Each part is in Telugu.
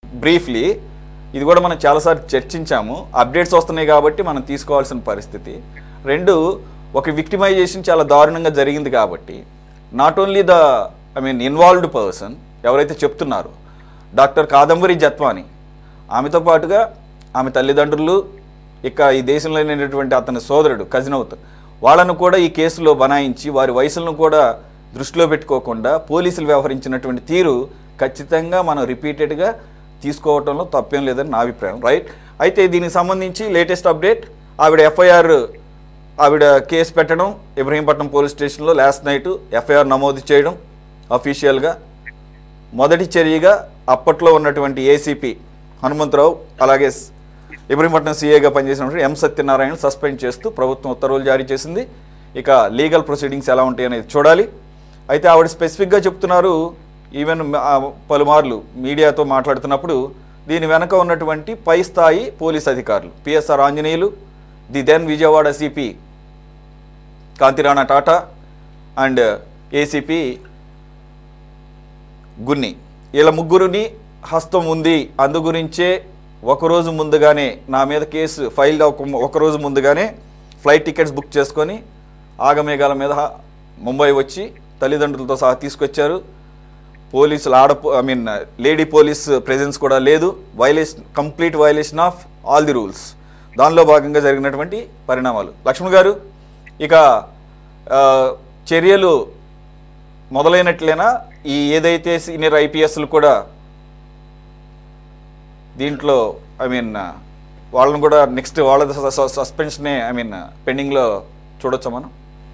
బ్రీఫ్లీ ఇది కూడా మనం చాలాసార్లు చర్చించాము అప్డేట్స్ వస్తున్నాయి కాబట్టి మనం తీసుకోవాల్సిన పరిస్థితి రెండు ఒక విక్టిమైజేషన్ చాలా దారుణంగా జరిగింది కాబట్టి not only the I mean involved person ఎవరైతే చెప్తున్నారో డాక్టర్ కాదంబరి జత్వాని ఆమెతో పాటుగా ఆమె తల్లిదండ్రులు ఇక ఈ దేశంలో లేనటువంటి అతని సోదరుడు కజిన్ అవుతారు వాళ్ళను కూడా ఈ కేసులో బనాయించి వారి వయసులను కూడా దృష్టిలో పెట్టుకోకుండా పోలీసులు వ్యవహరించినటువంటి తీరు ఖచ్చితంగా మనం రిపీటెడ్గా తీసుకోవటంలో తప్పేం లేదని నా అభిప్రాయం రైట్ అయితే దీనికి సంబంధించి లేటెస్ట్ అప్డేట్ ఆవిడ ఎఫ్ఐఆర్ ఆవిడ కేసు పెట్టడం ఇబ్రహీంపట్నం పోలీస్ స్టేషన్లో లాస్ట్ నైట్ ఎఫ్ఐఆర్ నమోదు చేయడం అఫీషియల్గా మొదటి చర్యగా అప్పట్లో ఉన్నటువంటి ఏసీపీ హనుమంతరావు అలాగే స్- ఇబ్రహీంపట్నం సీఏగా పనిచేసినటువంటి ఎం సత్యనారాయణ సస్పెండ్ చేస్తూ ప్రభుత్వం ఉత్తర్వులు జారీ చేసింది ఇక లీగల్ ప్రొసీడింగ్స్ ఎలా ఉంటాయి అనేది చూడాలి అయితే ఆవిడ స్పెసిఫిక్గా చెప్తున్నారు ఈవెన్ మ- ఆ పలుమార్లు మీడియాతో మాట్లాడుతున్నప్పుడు దీని వెనక ఉన్నటువంటి పై స్థాయి పోలీస్ అధికారులు PSR Anjaneyulu the then Vijayawada CP Kanthi Rana Tata and ACP Gunni వీళ్ళ ముగ్గురిని హస్తం ఉంది అందు గురించే ఒకరోజు ముందుగానే నా మీద కేసు ఫైల్ అవ్వక ఒకరోజు ముందుగానే ఫ్లైట్ టికెట్స్ బుక్ చేసుకొని ఆగమేఘాల మీద హ- ముంబై వచ్చి తల్లిదండ్రులతో సహా తీసుకొచ్చారు పోలీసులు ఆడ I mean lady police presence కూడా లేదు violation complete violation of all the rules దానిలో భాగంగా జరిగినటువంటి పరిణామాలు లక్ష్మణ్ గారు ఇక ఆ, చర్యలు మొదలైనట్లేనా ఈ ఏదైతే సీనియర్ ఐపీఎస్లు కూడా దీంట్లో ఐ మీన్ వాళ్ళని కూడా నెక్స్ట్ వాళ్ళ సస్పెన్షనే ఐ మీన్ పెండింగ్లో చూడొచ్చా మనం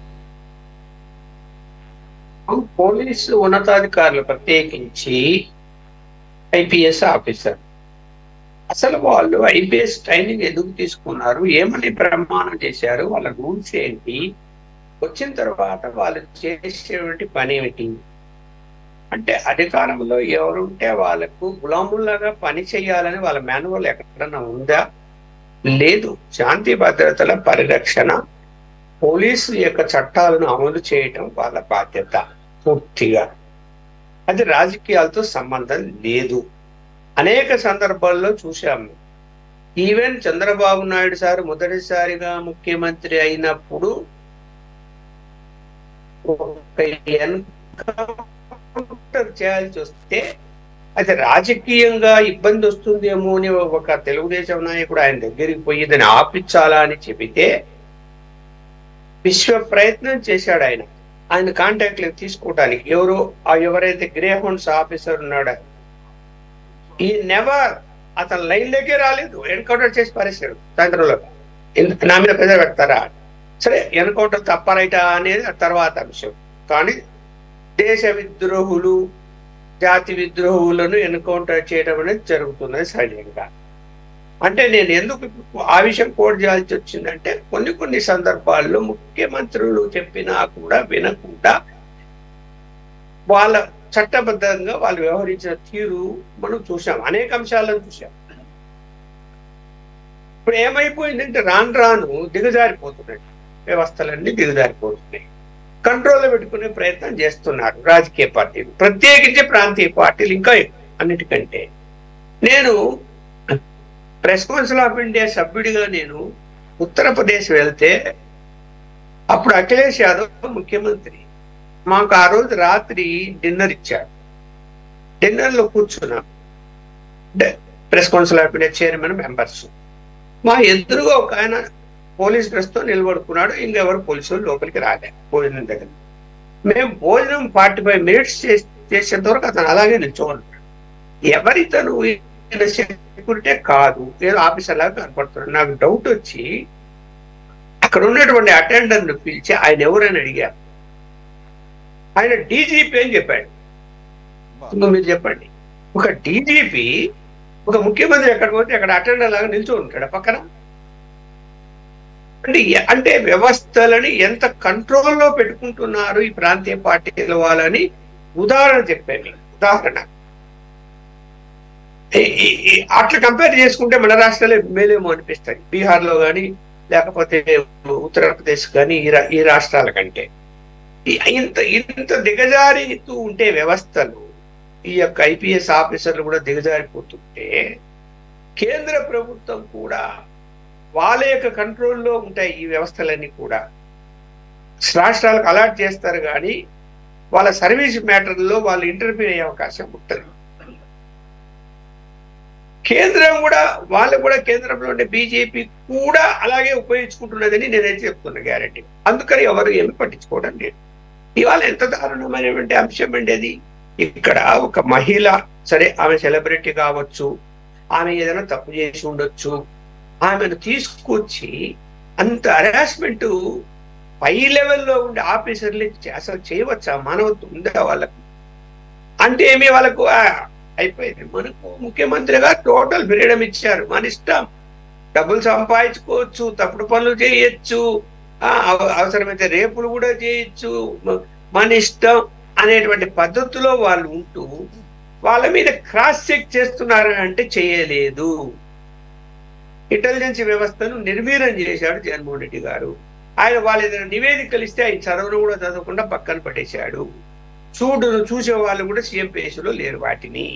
పోలీసు ఉన్నతాధికారులు ప్రత్యేకించి ఐపీఎస్ ఆఫీసర్ అసలు వాళ్ళు ఐపీఎస్ ట్రైనింగ్ ఎందుకు తీసుకున్నారు ఏమని ప్రమాణం చేశారు వాళ్ళ రూల్స్ ఏంటి వచ్చిన తర్వాత వాళ్ళు చేసేటువంటి పని ఏమిటి అంటే అధికారంలో ఎవరుంటే వాళ్ళకు గులాముల్లాగా పని చేయాలని వాళ్ళ మాన్యువల్ ఎక్కడన్నా ఉందా లేదు శాంతి భద్రతల పరిరక్షణ పోలీసు యొక్క చట్టాలను అమలు చేయటం వాళ్ళ బాధ్యత పూర్తిగా అది రాజకీయాలతో సంబంధం లేదు అనేక సందర్భాల్లో చూశాము ఈవెన్ చంద్రబాబు నాయుడు సార్ మొదటిసారిగా ముఖ్యమంత్రి అయినప్పుడు ఒక ఎన్కౌంటర్ చేయాల్సి వస్తే అది రాజకీయంగా ఇబ్బంది వస్తుందేమో అని ఒక తెలుగుదేశం నాయకుడు ఆయన దగ్గరికి పోయి దాన్ని ఆపించాలా అని చెబితే విశ్వ ప్రయత్నం చేశాడు ఆయన ఆయన కాంటాక్ట్ తీసుకోవడానికి ఎవరు ఆ ఎవరైతే గ్రే హౌండ్స్ ఆఫీసర్ ఉన్నాడో ఈ నెవర్ అతను లైన్లోకే రాలేదు ఎన్కౌంటర్ చేసి పారేశాడు సాయంత్రంలో ఎందుకు నా మీద పెద్ద పెడతారా సరే ఎన్కౌంటర్ తప్ప రైటా అనేది ఆ తర్వాత అంశం కానీ దేశ విద్రోహులు జాతి విద్రోహులను ఎన్కౌంటర్ చేయడం అనేది జరుగుతున్నది సహజంగా అంటే నేను ఎందుకు ఆ విషయం కోట్ చేయాల్సి వచ్చిందంటే కొన్ని కొన్ని సందర్భాల్లో ముఖ్యమంత్రులు చెప్పినా కూడా వినకుండా వాళ్ళ చట్టబద్ధంగా వాళ్ళు వ్యవహరించిన తీరు మనం చూసాం అనేక అంశాలను చూసాం ఇప్పుడు ఏమైపోయిందంటే రాను రాను దిగజారిపోతున్నాయి వ్యవస్థలన్నీ దిగజారిపోతున్నాయి కంట్రోల్లో పెట్టుకునే ప్రయత్నం చేస్తున్నారు రాజకీయ పార్టీలు ప్రత్యేకించి ప్రాంతీయ పార్టీలు ఇంకా ఎక్కువ అన్నిటికంటే నేను ప్రెస్ కౌన్సిల్ ఆఫ్ ఇండియా సభ్యుడిగా నేను ఉత్తరప్రదేశ్ వెళ్తే అప్పుడు అఖిలేష్ యాదవ్ ముఖ్యమంత్రి మాకు ఆ రోజు రాత్రి డిన్నర్ ఇచ్చాడు డిన్నర్ లో కూర్చున్నాం press council of India chairman members మా ఎదురుగా ఒక ఆయన పోలీస్ డ్రెస్ తో నిలబడుకున్నాడు ఇంకెవరు పోలీసులు లోపలికి రాలే భోజనం దగ్గర మేము భోజనం ఫార్టీ ఫైవ్ మినిట్స్ చేసేంత వరకు అతను అలాగే నిల్చోన్నాడు ఎవరితను సెక్యూరిటీ కాదు ఏదో ఆఫీసర్ లాగా కనపడుతున్నాడు నాకు డౌట్ వచ్చి అక్కడ ఉన్నటువంటి అటెండర్ ను పిలిచి ఆయన ఎవరని అడిగారు ఆయన డీజీపీ అని చెప్పాడు ఇంకో మీరు చెప్పండి ఒక డీజీపీ ఒక ముఖ్యమంత్రి ఎక్కడికి పోతే అక్కడ అటెండర్ లాగా నిల్చో ఉంటాడు పక్కన అంటే ఎ- అంటే వ్యవస్థలని ఎంత కంట్రోల్లో పెట్టుకుంటున్నారు ఈ ప్రాంతీయ పార్టీల వాళ్ళని ఉదాహరణ చెప్పాను మీకు. ఉదాహరణ ఈ- ఈ- ఈ అట్లా కంపేర్ చేసుకుంటే మన రాష్ట్రాలే మేలేమో అనిపిస్తాయి బీహార్ లో కానీ లేకపోతే ఉత్తరప్రదేశ్ కానీ ఈ రా- ఈ రాష్ట్రాల కంటే ఈ- ఇంత ఇంత దిగజారితూ ఉంటే వ్యవస్థలు ఈ యొక్క ఐపీఎస్ ఆఫీసర్లు కూడా దిగజారిపోతుంటే కేంద్ర ప్రభుత్వం కూడా వాళ్ళ యొక్క కంట్రోల్లో ఉంటాయి ఈ వ్యవస్థలన్నీ కూడా రాష్ట్రాలకు అలాట్ చేస్తారు కానీ వాళ్ళ సర్వీస్ మ్యాటర్లో వాళ్ళు ఇంటర్వ్యూ అయ్యే అవకాశం ఉంటుంది కేంద్రం కూడా వాళ్ళు కూడా కేంద్రంలో ఉండే బీజేపీ కూడా అలాగే ఉపయోగించుకుంటున్నదని నేనైతే చెప్తున్నా గ్యారంటీ అందుకని ఎవరు ఏమి పట్టించుకోవడం లేదు ఇవాళ ఎంత దారుణమైనటువంటి అంశం అండి అది ఇక్కడ ఒక మహిళ సరే ఆమె సెలబ్రిటీ కావచ్చు ఆమె ఏదైనా తప్పు చేసి ఉండొచ్చు ఆమెను తీసుకొచ్చి అంత హరాస్మెంట్ పై లెవెల్లో ఉండే ఆఫీసర్లు అసలు చేయవచ్చా మానవత్వం ఉందా వాళ్ళకు అంటే ఏమి వాళ్ళకు ఆ, అయిపోయింది మనకు ముఖ్యమంత్రిగా టోటల్ ఫ్రీడమ్ ఇచ్చారు మన ఇష్టం డబ్బులు సంపాదించుకోవచ్చు తప్పుడు పనులు చేయొచ్చు ఆ, అవ- అవసరమైతే రేపులు కూడా చేయొచ్చు మ- మన ఇష్టం అనేటువంటి పద్ధతిలో వాళ్ళు ఉంటూ వాళ్ళ మీద క్రాస్ చెక్ చేస్తున్నారు అంటే చేయలేదు ఇంటెలిజెన్స్ వ్యవస్థను నిర్వీర్యం చేశాడు జగన్మోహన్ రెడ్డి గారు ఆయన వాళ్ళు ఏదైనా నివేదికలు ఇస్తే ఆయన చదవను కూడా చదవకుండా పక్కన పడేశాడు చూడు చూసే వాళ్ళు కూడా సీఎం పేసులో లేరు వాటిని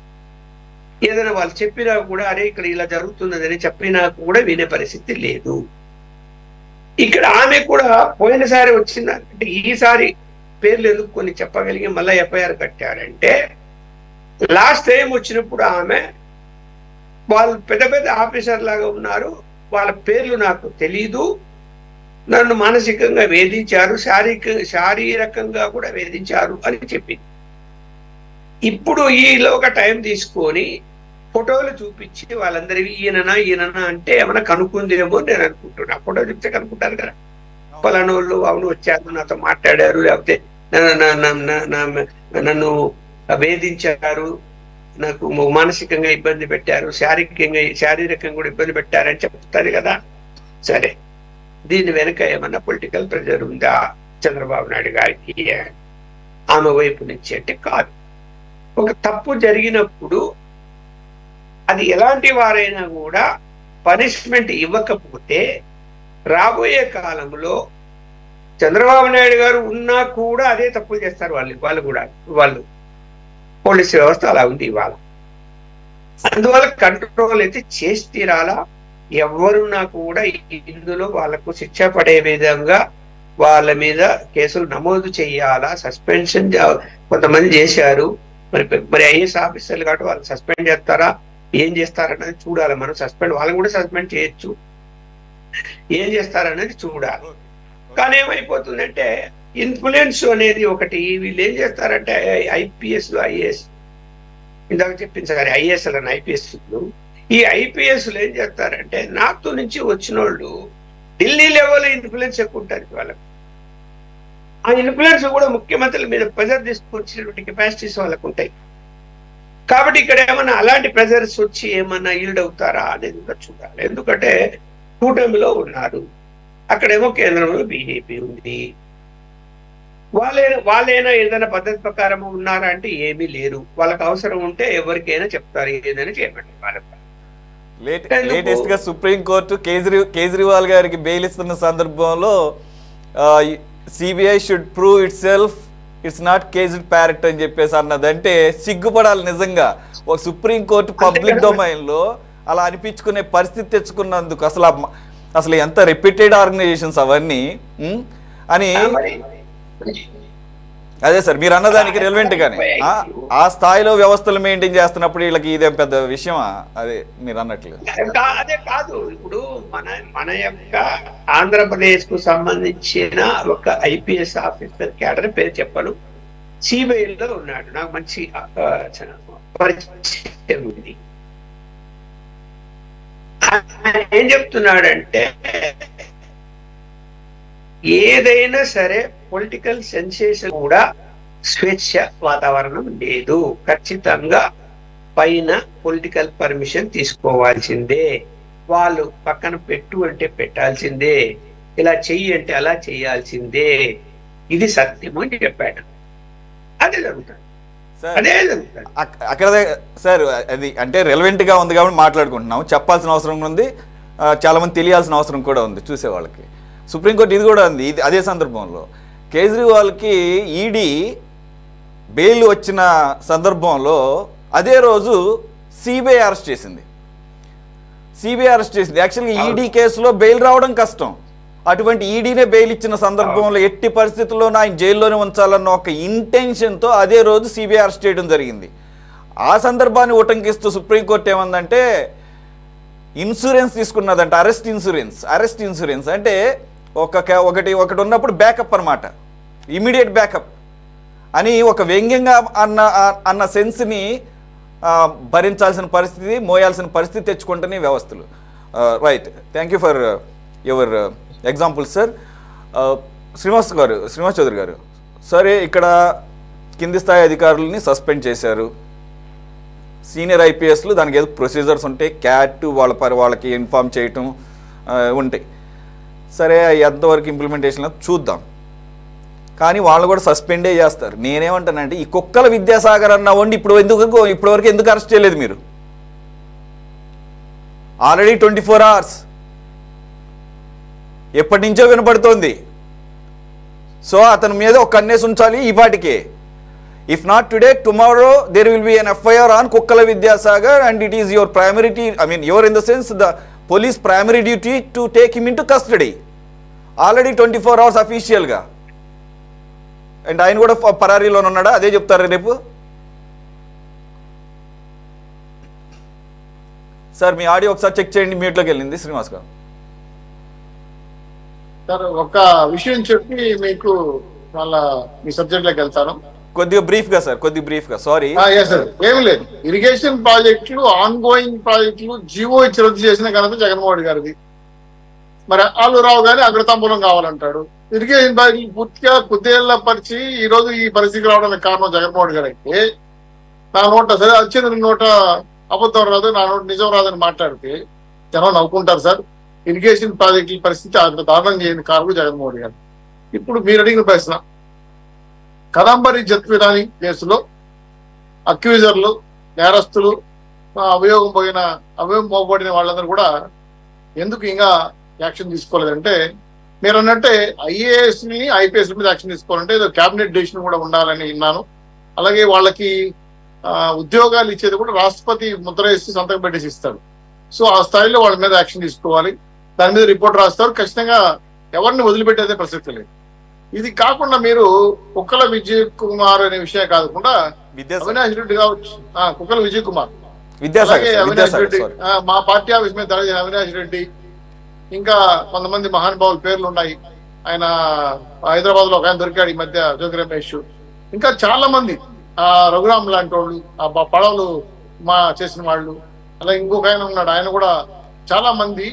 ఏదైనా వాళ్ళు చెప్పినా కూడా అరే ఇక్కడ ఇలా జరుగుతున్నదని చెప్పినా కూడా వినే పరిస్థితి లేదు ఇక్కడ ఆమె కూడా పోయినసారి వచ్చింది అంటే ఈసారి పేర్లు ఎందుకు కొన్ని చెప్పగలిగి మళ్ళీ ఎఫ్ఐఆర్ కట్టారంటే లాస్ట్ టైం వచ్చినప్పుడు ఆమె వాళ్ళు పెద్ద పెద్ద ఆఫీసర్ లాగా ఉన్నారు వాళ్ళ పేర్లు నాకు తెలీదు నన్ను మానసికంగా వేధించారు శారీరక శారీరకంగా కూడా వేధించారు అని చెప్పింది ఇప్పుడు ఈలోగా టైం తీసుకొని ఫోటోలు చూపించి వాళ్ళందరివి ఈయననా ఈయననా అంటే ఏమైనా కనుక్కుందేమో అని నేను అనుకుంటున్నా ఫోటో చూపితే కనుక్కుంటారు కదా పలానా వాళ్ళు అవును వచ్చారు నాతో మాట్లాడారు లేకపోతే నన్ను- నన్ను- నన్ను- నన్ను వేధించారు నాకు మానసికంగా ఇబ్బంది పెట్టారు శారీరకంగా శారీరకంగా కూడా ఇబ్బంది పెట్టారని చెప్తారు కదా సరే దీని వెనుక ఏమన్నా పొలిటికల్ ప్రెజర్ ఉందా చంద్రబాబు నాయుడు గారికి ఆమె వైపు నుంచి అంటే కాదు ఒక తప్పు జరిగినప్పుడు అది ఎలాంటి వారైనా కూడా పనిష్మెంట్ ఇవ్వకపోతే రాబోయే కాలంలో చంద్రబాబు నాయుడు గారు ఉన్నా కూడా అదే తప్పులు చేస్తారు వాళ్ళు వాళ్ళు కూడా వాళ్ళు పోలీస్ వ్యవస్థ అలా ఉంది ఇవాళ అందువల్ల కంట్రోల్ అయితే చేసి తీరాలా ఎవరున్నా కూడా ఇందులో వాళ్ళకు శిక్ష పడే విధంగా వాళ్ళ మీద కేసులు నమోదు చేయాలా సస్పెన్షన్ కొంతమంది చేశారు మరి మరి ఐఏఎస్ ఆఫీసర్లు కాబట్టి వాళ్ళు సస్పెండ్ చేస్తారా ఏం చేస్తారన్నది చూడాలి మనం సస్పెండ్ వాళ్ళని కూడా సస్పెండ్ చేయొచ్చు ఏం చేస్తారనేది చూడాలి కానీ ఏమైపోతుందంటే ఇన్ఫ్లుయెన్స్ అనేది ఒకటి వీళ్ళు ఏం చేస్తారంటే ఐపీఎస్ ఐఏఎస్ ఇందాక చెప్పింది సరే ఐఏఎస్ అని ఐపీఎస్ ఈ ఐపీఎస్ ఏం చేస్తారంటే నార్త్ నుంచి వచ్చిన వాళ్ళు ఢిల్లీ లెవెల్ ఇన్ఫ్లుయెన్స్ ఎక్కువ ఉంటుంది వాళ్ళకి ఆ ఇన్ఫ్లుయెన్స్ కూడా ముఖ్యమంత్రుల మీద ప్రెజర్ తీసుకొచ్చినటువంటి కెపాసిటీస్ వాళ్ళకు ఉంటాయి కాబట్టి ఇక్కడ ఏమన్నా అలాంటి ప్రెజర్స్ వచ్చి ఏమన్నా ఈల్డ్ అవుతారా అనేది కూడా చూడాలి ఎందుకంటే కూటమిలో ఉన్నారు అక్కడేమో కేంద్రంలో బీజేపీ ఉంది వాళ్ళే వాళ్ళైనా ఏదైనా పద్ధతి ప్రకారం ఉన్నారా అంటే ఏమీ లేరు వాళ్ళకి అవసరం ఉంటే ఎవరికైనా చెప్తారు ఏదైనా చేయమండి వాళ్ళకి లేట్ ఎందుకు? లేటెస్ట్ గా సుప్రీం కోర్టు కేజ్రీ కేజ్రీవాల్ గారికి బెయిల్ ఇస్తున్న సందర్భంలో CBI should prove itself it's not caged parrot అని చెప్పేసి అన్నదంటే సిగ్గుపడాలి నిజంగా ఒక సుప్రీం కోర్టు పబ్లిక్ కదా. డొమైన్ లో అలా అనిపించుకునే పరిస్థితి తెచ్చుకున్నందుకు అసలు ఆ మ- అసలు ఎంత రెప్యూటెడ్ ఆర్గనైజేషన్స్ అవన్నీ ఉం? అని మరి అదే సార్ మీరు అన్నదానికి రెలవెంట్ గానే ఆ- ఆ స్థాయిలో వ్యవస్థలు మెయింటైన్ చేస్తున్నప్పుడు వీళ్ళకి ఇదేం పెద్ద విషయమా అదే మీరు అన్నట్లు కా- అదే కాదు ఇప్పుడు మన మన యొక్క ఆంధ్రప్రదేశ్ కు సంబంధించిన ఒక ఐపీఎస్ ఆఫీసర్ క్యాడర్ పేరు చెప్పను సిబిఐ లో ఉన్నాడు నాకు మంచి ఆ, చ- పరిచయం ఉంది ఆయన ఏం చెప్తున్నాడంటే ఏదైనా సరే పొలిటికల్ సెన్సేషన్ కూడా స్వేచ్ఛ వాతావరణం లేదు ఖచ్చితంగా పైన పొలిటికల్ పర్మిషన్ తీసుకోవాల్సిందే వాళ్ళు పక్కన పెట్టు అంటే పెట్టాల్సిందే ఇలా చెయ్యి అంటే అలా చేయాల్సిందే ఇది సత్యం అని చెప్పాడు అదే జరుగుతుంది సార్ అదే జరుగుతుంది అక్- అక్కడ దే- సార్ అది అంటే రెలవెంట్ గా ఉంది కాబట్టి మాట్లాడుకుంటున్నాం చెప్పాల్సిన అవసరం ఉంది ఆ, చాలా మంది తెలియాల్సిన అవసరం కూడా ఉంది చూసే వాళ్ళకి సుప్రీంకోర్టు ఇది కూడా ఉంది ఇది అదే సందర్భంలో కేజ్రీవాల్కి ఈడీ బెయిల్ వచ్చిన సందర్భంలో అదే రోజు సిబిఐ అరెస్ట్ చేసింది సిబిఐ అరెస్ట్ చేసింది యాక్చువల్గా ఈడీ కేసులో బెయిల్ రావడం కష్టం అటువంటి ఈడీనే బెయిల్ ఇచ్చిన సందర్భంలో ఎట్టి పరిస్థితుల్లో ఆయన జైల్లోనే ఉంచాలన్న ఒక ఇంటెన్షన్తో అదే రోజు సిబిఐ అరెస్ట్ చేయడం జరిగింది ఆ సందర్భాన్ని ఉటంకిస్తూ సుప్రీంకోర్టు ఏమందంటే ఇన్సూరెన్స్ తీసుకున్నదంట అరెస్ట్ ఇన్సూరెన్స్ అరెస్ట్ ఇన్సూరెన్స్ అంటే ఒక క- ఒకటి ఒకటి ఉన్నప్పుడు బ్యాకప్ అనమాట ఇమీడియట్ బ్యాకప్ అని ఒక వ్యంగ్యంగా అన్న ఆ- అన్న సెన్స్ని ఆ, భరించాల్సిన పరిస్థితి మోయాల్సిన పరిస్థితి తెచ్చుకుంటున్న ఈ వ్యవస్థలు right thank you for your example sir Srinivas గారు శ్రీనివాస్ చౌదరి గారు సరే ఇక్కడ కింది స్థాయి అధికారులని సస్పెండ్ చేశారు సీనియర్ ఐపీఎస్లు దానికి ఏదో ప్రొసీజర్స్ ఉంటాయి క్యాట్ వాళ్ళ పరి వాళ్ళకి ఇన్ఫామ్ చేయటం ఆ, ఉంటాయి సరే అవి ఎంతవరకు ఇంప్లిమెంటేషన్ చూద్దాం కానీ వాళ్ళు కూడా సస్పెండే చేస్తారు నేనేమంటానంటే ఈ కుక్కల విద్యాసాగర్ అన్న వండి ఇప్పుడు ఎందుకు ఇప్పటివరకు ఎందుకు అరెస్ట్ చేయలేదు మీరు ఆల్రెడీ ట్వంటీ ఫోర్ అవర్స్ ఎప్పటి నుంచో వినపడుతోంది సో అతని మీద ఒక కన్నేసి ఉంచాలి ఈ పాటికే if not today tomorrow there will be an FIR on Kukkala Vidyasagar and it is your primary I mean your in the sense the police primary duty to take him into custody already twenty four hours అఫీషియల్గా అండ్ ఆయన కూడా ప- పరారీలోనే ఉన్నాడా అదే చెప్తారా రేపు సార్ మీ ఆడియో ఒకసారి చెక్ చేయండి మ్యూట్లోకి వెళ్ళింది శ్రీనివాస్ గారు సార్ ఒక విషయం చెప్పి మీకు మళ్ళా మీ సబ్జెక్ట్ లోకి వెళ్తాను కొద్దిగా బ్రీఫ్గా సార్ కొద్దిగా బ్రీఫ్గా సారీ ఎస్ సార్ ఏం లేదు ఇరిగేషన్ ప్రాజెక్టులు ఆన్ గోయింగ్ ప్రాజెక్టులు జీవో ఇచ్చి రద్దు చేసిన ఘనత జగన్మోహన్ రెడ్డి గారిది మరి ఆలు రావు గారి అగ్రతాంబూలం కావాలంటాడు ఇరిగేషన్ ప్రాజెక్టులు పూర్తిగా కుదేళ్ల పరిచి ఈ రోజు ఈ పరిస్థితికి రావడానికి కారణం జగన్మోహన్ రెడ్డి గారు అయితే నా నోట సరే వచ్చింది నోట అబద్ధం రాదు నా నోట నిజం రాదని మాట్లాడితే జనం నవ్వుకుంటారు సార్ ఇరిగేషన్ ప్రాజెక్టుల పరిస్థితి అంత దారుణం చేయని కారణం జగన్మోహన్ రెడ్డి గారు ఇప్పుడు మీరు అడిగిన ప్రశ్న కదంబరి జత్విరాని కేసులో అక్యూజర్లు నేరస్తులు ఆ, అభియోగం పోయిన అభియోగం పోబడిన వాళ్ళందరూ కూడా ఎందుకు ఇంకా యాక్షన్ తీసుకోలేదంటే మీరు అన్నట్టే ఐఏఎస్ ని ఐపీఎస్ మీద యాక్షన్ తీసుకోవాలంటే ఏదో క్యాబినెట్ డెసిషన్ కూడా ఉండాలని విన్నాను అలాగే వాళ్ళకి ఆ, ఉద్యోగాలు ఇచ్చేది కూడా రాష్ట్రపతి ముద్ర వేసి సంతకం పెట్టేసి ఇస్తాడు సో ఆ స్థాయిలో వాళ్ళ మీద యాక్షన్ తీసుకోవాలి దాని మీద రిపోర్ట్ రాస్తారు ఖచ్చితంగా ఎవరిని వదిలిపెట్టేదే ప్రసక్తి లేదు ఇది కాకుండా మీరు కుక్కల విజయ్ కుమార్ అనే విషయం కాకుండా విద్యాసాగర్ అవినాష్ రెడ్డి కావచ్చు ఆ, కుక్కల విజయ్ కుమార్ విద్యాసాగర్ అలాగే సార్, అవినాష్ విద్యాసాగర్ రెడ్డి సారీ ఆ, మా పార్టీ ఆఫీస్ మీద దాడి చేసిన అవినాష్ రెడ్డి ఇంకా కొంతమంది మహానుభావుల పేర్లు ఉన్నాయి ఆయన హైదరాబాద్ లో ఒక ఆయన దొరికాడు ఈ మధ్య జోగి రమేష్ ఇంకా చాలా మంది ఆ రఘురామ్ లాంటి వాళ్ళు ఆ ప- పడవలు మా చేసిన వాళ్ళు అలా ఇంకొక ఆయన ఉన్నాడు ఆయన కూడా చాలా మంది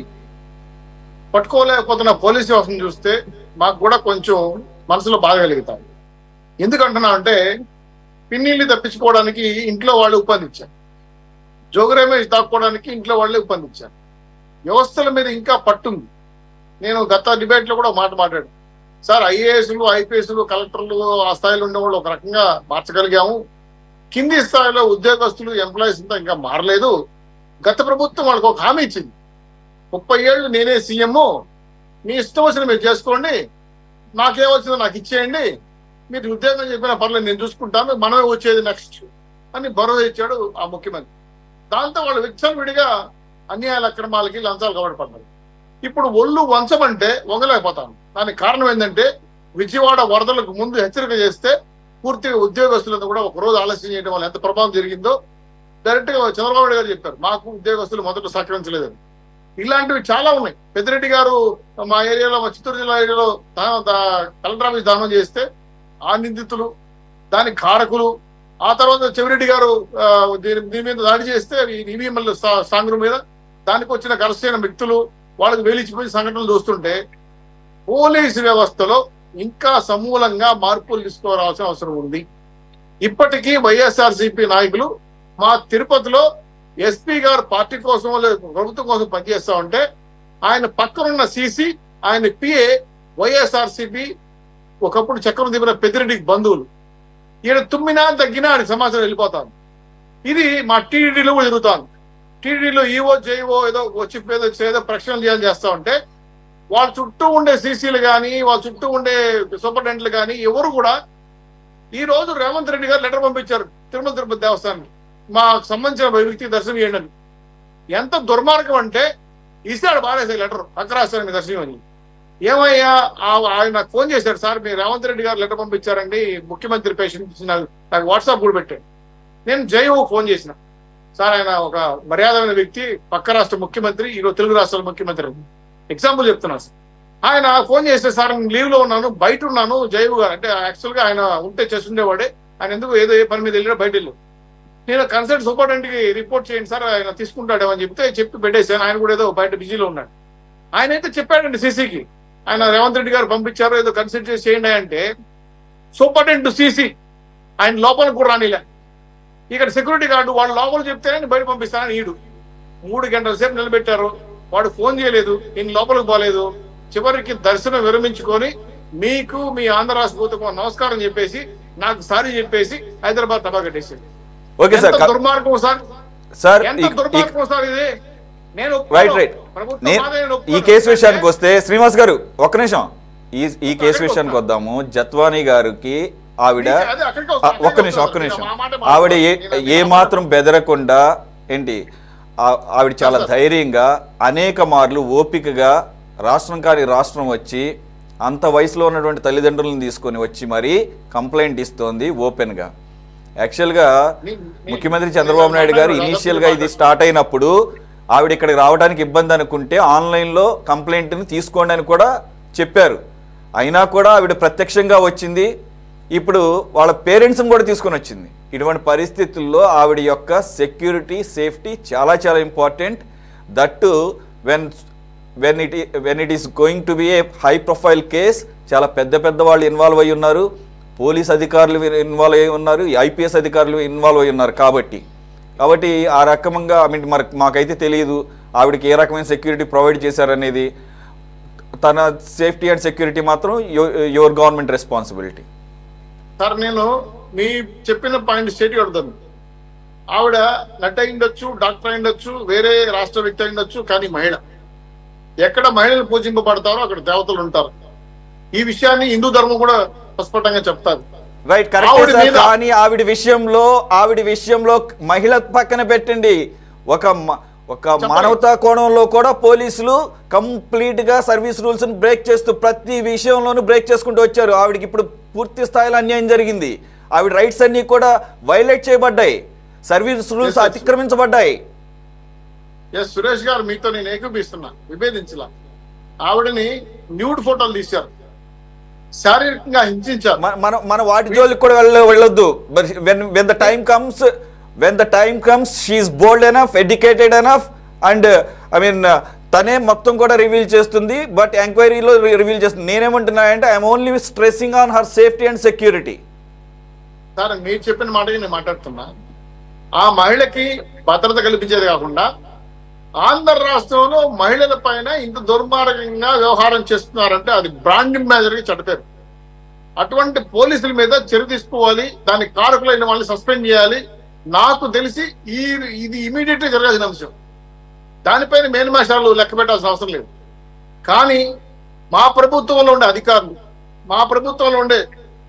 పట్టుకోలేకపోతున్న పోలీస్ వ్యవస్థను చూస్తే మాకు కూడా కొంచెం మనసులో బాగా కలుగుతాం ఎందుకంటున్నా అంటే పిన్నీళ్ళు తప్పించుకోవడానికి ఇంట్లో వాళ్ళు ఉపాధించారు జోగి రమేష్ దాక్కోవడానికి ఇంట్లో వాళ్ళే ఉపాధించారు వ్యవస్థల మీద ఇంకా పట్టుంది నేను గత డిబేట్ లో కూడా ఒక మాట మాట్లాడు సార్ ఐఏఎస్లు ఐపీఎస్లు కలెక్టర్లు ఆ స్థాయిలో ఉండే వాళ్ళు ఒక రకంగా మార్చగలిగాము కింది స్థాయిలో ఉద్యోగస్తులు ఎంప్లాయీస్ అంతా ఇంకా మారలేదు గత ప్రభుత్వం వాళ్ళకి ఒక హామీ ఇచ్చింది ముప్పై ఏళ్ళు నేనే సీఎం మీ ఇష్టం వచ్చిన మీరు చేసుకోండి నాకేం వచ్చిందో నాకు ఇచ్చేయండి మీరు ఉద్యోగం చెప్పిన పర్లేదు నేను చూసుకుంటాను మనమే వచ్చేది నెక్స్ట్ అని భరోసా ఇచ్చాడు ఆ ముఖ్యమంత్రి దాంతో వాళ్ళు విచ్చలవిడిగా అన్యాయాల అక్రమాలకి లంచాలు కబడి పడ్డారు ఇప్పుడు ఒళ్ళు వంచమంటే వంగలేకపోతాను దానికి కారణం ఏంటంటే విజయవాడ వరదలకు ముందు హెచ్చరిక చేస్తే పూర్తిగా ఉద్యోగస్తులంతా కూడా ఒక రోజు ఆలస్యం చేయడం వల్ల ఎంత ప్రభావం జరిగిందో డైరెక్ట్ గా చంద్రబాబు నాయుడు గారు చెప్పారు మాకు ఉద్యోగస్తులు మొదట సహకరించలేదని ఇలాంటివి చాలా ఉన్నాయి పెద్దిరెడ్డి గారు మా ఏరియాలో మా చిత్తూరు జిల్లా ఏరియాలో దా- దా- కలెక్టర్ ఆఫీస్ దానం చేస్తే ఆ నిందితులు దానికి కారకులు ఆ తర్వాత చెవిరెడ్డి గారు ఆ, దీని దీని మీద దాడి చేస్తే ఈవీఎంఎల్ సాంగ్రు మీద దానికి వచ్చిన అరెస్ట్ అయిన వ్యక్తులు వాళ్ళకి వేలిచిపోయి సంఘటనలు చూస్తుంటే పోలీసు వ్యవస్థలో ఇంకా సమూలంగా మార్పులు తీసుకురావాల్సిన అవసరం ఉంది ఇప్పటికీ వైఎస్ఆర్సీపీ నాయకులు మా తిరుపతిలో ఎస్పీ గారు పార్టీ కోసం లేదా ప్రభుత్వం కోసం పనిచేస్తా ఉంటే ఆయన పక్కనున్న సీసీ ఆయన పిఏ వైఎస్ఆర్సీపీ ఒకప్పుడు చక్రం దిగిన పెద్దిరెడ్డికి బంధువులు ఈయన తుమ్మినా తగ్గినా ఆయన సమాచారం వెళ్ళిపోతాను ఇది మా టీడీలో కూడా జరుగుతాను టీడీలో ఈవో జేఈఓ ఏదో వచ్చి ఏదో ఏదో ప్రక్షాళన చేయాలని చేస్తా ఉంటే వాళ్ళ చుట్టూ ఉండే సీసీలు కానీ వాళ్ళ చుట్టూ ఉండే సూపరింటెండెంట్లు కానీ ఎవరు కూడా ఈ రోజు రేవంత్ రెడ్డి గారు లెటర్ పంపించారు తిరుమల తిరుపతి దేవస్థానానికి మాకు సంబంధించిన వ్యక్తికి దర్శనం చేయండి అని ఎంత దుర్మార్గం అంటే ఇస్తాడు బాలేసే లెటర్ అక్రాస్తానికి దర్శనం అని ఏమయ్యా ఆ- ఆయన నాకు ఫోన్ చేశాడు సార్ మీరు రేవంత్ రెడ్డి గారు లెటర్ పంపించారండి ముఖ్యమంత్రి పేషెంట్ నాకు నాకు వాట్సాప్ కూడా పెట్టాడు నేను జయో ఫోన్ చేసిన సార్ ఆయన ఒక మర్యాదమైన వ్యక్తి పక్క రాష్ట్ర ముఖ్యమంత్రి ఈరోజు తెలుగు రాష్ట్రాల ముఖ్యమంత్రి ఎగ్జాంపుల్ చెప్తున్నాను సార్ ఆయన ఫోన్ చేస్తే సార్ లీవ్ లో ఉన్నాను బయట ఉన్నాను జైవు గారు అంటే యాక్చువల్ గా ఆయన ఉంటే చేస్తుండేవాడే ఆయన ఎందుకు ఏదో ఏ పని మీద వెళ్ళినా బయట వెళ్ళు నేను కన్సల్ట్ సూపరింటెండెంట్ కి రిపోర్ట్ చేయండి సార్ ఆయన తీసుకుంటాడేమో అని చెప్తే చెప్పి పెట్టేసాను ఆయన కూడా ఏదో బయట బిజీలో ఉన్నాడు ఆయన అయితే చెప్పాడండి సీసీకి ఆయన రేవంత్ రెడ్డి గారు పంపించారు ఏదో కన్సల్ట్ చేసి చేయండి అంటే సూపరింటెండెంట్ సీసీ ఆయన లోపలికి కూడా రానిలే ఇక్కడ సెక్యూరిటీ గార్డు వాళ్ళు లోపల చెప్తేనే నేను బయట పంపిస్తానని ఈడు మూడు గంటల సేపు నిలబెట్టారు వాడు ఫోన్ చేయలేదు నేను లోపలికి పోలేదు చివరికి దర్శనం విరమించుకొని మీకు మీ ఆంధ్ర రాష్ట్ర ప్రభుత్వం నమస్కారం చెప్పేసి నాకు సారీ చెప్పేసి హైదరాబాద్ తబా కట్టేసింది ఓకే ఎంత సార్ దుర్మార్గం సార్ సార్ ఎంత ఈ- ఈ- దుర్మార్గం సార్ ఇది నేను ఒప్పుకోను. రైట్ రైట్ ప్రభుత్వం నేను మాదే నేను ఈ ఒప్పుకోను. కేసు విషయానికి ఎందుకంటే వస్తే శ్రీనివాస్ గారు ఒక్క నిమిషం ఈ ఈ కేసు అక్కడికి విషయానికి వస్తా. వద్దాము జత్వానీ గారికి ఆవిడ మీకు అదే అక్కడికి వస్తా, ఆ, ఒక్క అక్కడికి నిమిషం వస్తా. ఒక్క నేను నిమిషం ఆ మాట ఆవిడ ఏ మాట్లాడను. ఏ నేను మాత్రం బెదరకుండా ఏంటి ఆ- ఆవిడ చాలా సార్. ధైర్యంగా అనేక మార్లు ఓపికగా రాష్ట్రం కాని రాష్ట్రం వచ్చి అంత వయసులో ఉన్నటువంటి తల్లిదండ్రులను తీసుకొని వచ్చి మరీ కంప్లైంట్ ఇస్తోంది ఓపెన్గా యాక్చువల్గా నీ- నీ- ముఖ్యమంత్రి చంద్రబాబు నాయుడు గారు నేను ఇనీషియల్ గా ఇది స్టార్ట్ అయినప్పుడు ఆవిడ ఇక్కడికి రావడానికి ఇబ్బంది అనుకుంటే ఆన్లైన్ లో కంప్లైంట్ ని తీసుకోండి అని కూడా చెప్పారు అయినా కూడా ఆవిడ ప్రత్యక్షంగా వచ్చింది ఇప్పుడు వాళ్ళ పేరెంట్స్ కూడా తీసుకొని వచ్చింది ఇటువంటి పరిస్థితుల్లో ఆవిడ యొక్క సెక్యూరిటీ సేఫ్టీ చాలా చాలా important that when when it when it is going to be a high profile case చాలా పెద్ద పెద్ద వాళ్ళు ఇన్వాల్వ్ అయి ఉన్నారు పోలీస్ అధికారులు ఇన్వాల్వ్ అయి ఉన్నారు ఐపీఎస్ అధికారులు ఇన్వాల్వ్ అయి ఉన్నారు కాబట్టి కాబట్టి ఆ రకంగా ఐ మీన్ మరి మాకైతే తెలియదు ఆవిడకి ఏ రకమైన సెక్యూరిటీ ప్రొవైడ్ చేశారనేది తన సేఫ్టీ అండ్ సెక్యూరిటీ మాత్రం యువర్ గవర్నమెంట్ రెస్పాన్సిబిలిటీ సార్ నేను మీ చెప్పిన పాయింట్ స్టేట్ కడతాను ఆవిడ నట్ అయి ఉండొచ్చు డాక్టర్ అయి ఉండొచ్చు వేరే రాష్ట్ర వ్యక్తి అయి ఉండొచ్చు కానీ మహిళ ఎక్కడ మహిళలు పూజింపబడతారో అక్కడ దేవతలు ఉంటారు ఈ విషయాన్ని హిందూ ధర్మం కూడా స్పష్టంగా చెప్తారు రైట్ కరెక్ట్ ఆవిడ సార్ మీద- కానీ ఆవిడ విషయంలో ఆవిడ విషయంలో మహిళ పక్కన పెట్టండి ఒక మ- ఒక మానవతా కోణంలో కూడా పోలీసులు కంప్లీట్ గా సర్వీస్ రూల్స్ బ్రేక్ చేస్తూ ప్రతి విషయంలోనూ బ్రేక్ చేసుకుంటూ వచ్చారు ఆవిడకి ఇప్పుడు పూర్తి స్థాయిలో అన్యాయం జరిగింది ఆవిడ రైట్స్ అన్ని కూడా వైలేట్ చేయబడ్డాయి సర్వీస్ రూల్స్ Yes, yes. అతిక్రమించబడ్డాయి ఎస్ సురేష్ గారు మీతో నేను ఏకీపిస్తున్నా విభేదించలా ఆవిడని న్యూడ్ ఫోటోలు తీశారు శారీరకంగా హింసించారు మన- మన మన వాటి జోలికి కూడా వెళ్ళ వెళ్ళొద్దు when when the time comes when the time comes she is bold enough educated enough and I mean తనే మొత్తం కూడా రివీల్ చేస్తుంది బట్ ఎంక్వైరీలో రివీల్ చేస్తుంది నేనేమంటున్నా అంటే I'm only stressing on her safety and security sir మీరు చెప్పిన మాటకి నేను మాట్లాడుతున్నా ఆ మహిళకి భద్రత కల్పించేది కాకుండా ఆంధ్ర రాష్ట్రంలో మహిళల పైన ఇంత దుర్మార్గంగా వ్యవహారం చేస్తున్నారంటే అది బ్రాండ్ మేజర్ కి చెడతారు అటువంటి పోలీసుల మీద చర్య తీసుకోవాలి దానికి కారకులైన వాళ్ళని సస్పెండ్ చేయాలి నాకు తెలిసి ఈ ఇది ఇమీడియట్ గా జరగాల్సిన అంశం దానిపైన మేనిమేషాలు లెక్క పెట్టాల్సిన అవసరం లేదు కానీ మా ప్రభుత్వంలో ఉండే అధికారులు మా ప్రభుత్వంలో ఉండే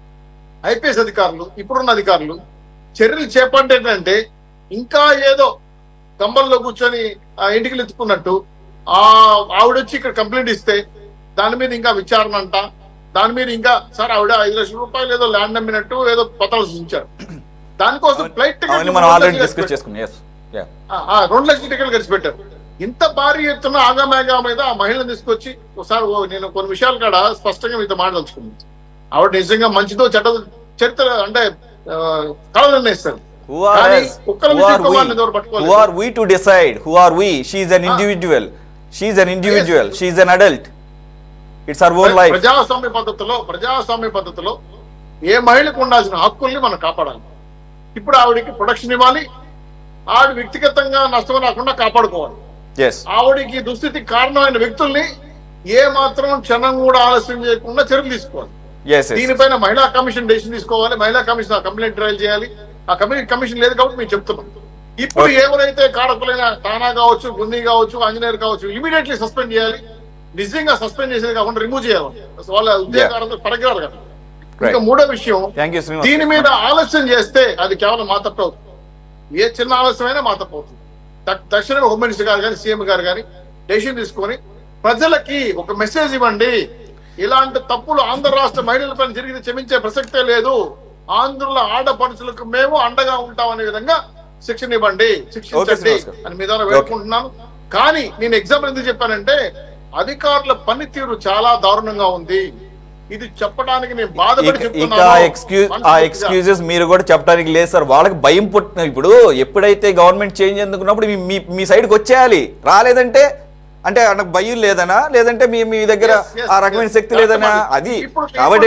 ఐపీఎస్ అధికారులు ఇప్పుడున్న అధికారులు చర్యలు చేపట్టేటంటే ఇంకా ఏదో గంబంలో కూర్చొని ఆ ఇంటికి ఎత్తుకున్నట్టు ఆ ఆవిడొచ్చి ఇక్కడ కంప్లైంట్ ఇస్తే దాని మీద ఇంకా విచారణ అంట దాని మీద ఇంకా సార్ ఆవిడ ఐదు లక్షల రూపాయలు ఏదో ల్యాండ్ అమ్మినట్టు ఏదో పత్రాలు సూచించారు దానికోసం ఫ్లైట్ అవన్నీ మనం ఆల్రెడీ డిస్కస్ చేసుకున్నాం ఎస్ యా ఆ, ఆ, రెండు లక్షల టికెట్లు ఖర్చు పెట్టారు ఇంత భారీ ఎత్తున ఆగామేగా మీద ఆ మహిళను తీసుకొచ్చి ఒకసారి ఓ నేను కొన్ని విషయాలు కాడ స్పష్టంగా మీతో మాట్లాడుచుకున్నాను ఆవిడ నిజంగా మంచిదో చెడ్డ చరిత్ర అంటే ఆ, కళలు నిర్ణయిస్తారు Who are కానీ us? కుక్కల Who నుంచి are కుక్కవాళ్ళని we? ఎవరు పట్టుకోలేదు. Who are we to decide? Who are we? She is an individual. She is an individual. She is an adult. It's her own life. ప్రజాస్వామ్య పద్ధతిలో ప్రజాస్వామ్య పద్ధతిలో ఏ మహిళకు ఉండాల్సిన హక్కుల్ని మనం కాపాడాలి ఇప్పుడు ఆవిడకి ప్రొటెక్షన్ ఇవ్వాలి ఆవిడ వ్యక్తిగతంగా నష్టం రాకుండా కాపాడుకోవాలి Yes. ఆవిడకి దుస్థితికి కారణమైన వ్యక్తుల్ని ఏ మాత్రం క్షణం కూడా ఆలస్యం చేయకుండా చర్యలు తీసుకోవాలి Yes. Yes. దీనిపైన మహిళా కమిషన్ డెసిషన్ తీసుకోవాలి మహిళా కమిషన్ ఆ కంప్లైంట్ ట్రయల్ చేయాలి ఆ కమిషన్ కమిషన్ లేదు కాబట్టి మేము చెప్తున్నాం ఇప్పుడు Okay. ఎవరైతే కారకులైన తానా కావచ్చు గుంది కావచ్చు ఆంజనేయర్ కావచ్చు ఇమీడియట్లీ సస్పెండ్ చేయాలి నిజంగా సస్పెండ్ చేసేది కాకుండా రిమూవ్ చేయాలి అసలు వాళ్ళ ఉద్యోగాలతో పడగరారు కదా ఇంకా Right. మూడో విషయం థ్యాంక్ యూ శ్రీనివాస్ దీని మీద ఆలస్యం చేస్తే అది కేవలం మా తప్పే అవుతుంది ఏ చిన్న ఆలస్యమైనా మా తప్పు అవుతుంది త- తక్షణమే హోమ్ మినిస్టర్ గారు కానీ సీఎం గారు కానీ డెసిషన్ తీసుకొని ప్రజలకి ఒక మెసేజ్ ఇవ్వండి ఇలాంటి తప్పులు ఆంధ్ర రాష్ట్ర మహిళలపై జరిగితే క్షమించే ప్రసక్తే లేదు ఆంధ్రుల ఆడపడుచులకు మేము అండగా ఉంటాం అనే విధంగా శిక్షణ ఇవ్వండి శిక్షించండి శ్రీనివాస్ గారు. అని మీ ద్వారా వేడుకుంటున్నాను కానీ నేను ఎగ్జాంపుల్ ఎందుకు చెప్పానంటే అధికారుల పనితీరు చాలా దారుణంగా ఉంది ఇది చెప్పడానికి నేను బాధపడి ఇక- ఇక చెప్తున్నాను ఆ ఎక్స్క్యూజ్ ఆ మనస్ఫూర్తిగా. ఎక్స్క్యూజెస్ మీరు కూడా చెప్పడానికి లేదు సార్ వాళ్ళకి భయం పుట్టిన ఇప్పుడు ఎప్పుడైతే గవర్నమెంట్ చేంజ్ ఎందుకున్నప్పుడు మీ- మీ మీ సైడ్కి వచ్చేయాలి రాలేదంటే అంటే నాకు భయం లేదనా లేదంటే మీ మీ దగ్గర Yes, yes, ఆ రకమైన yes. శక్తి లేదనా ఇప్పుడు- అది ఇప్పుడు- కాబట్టి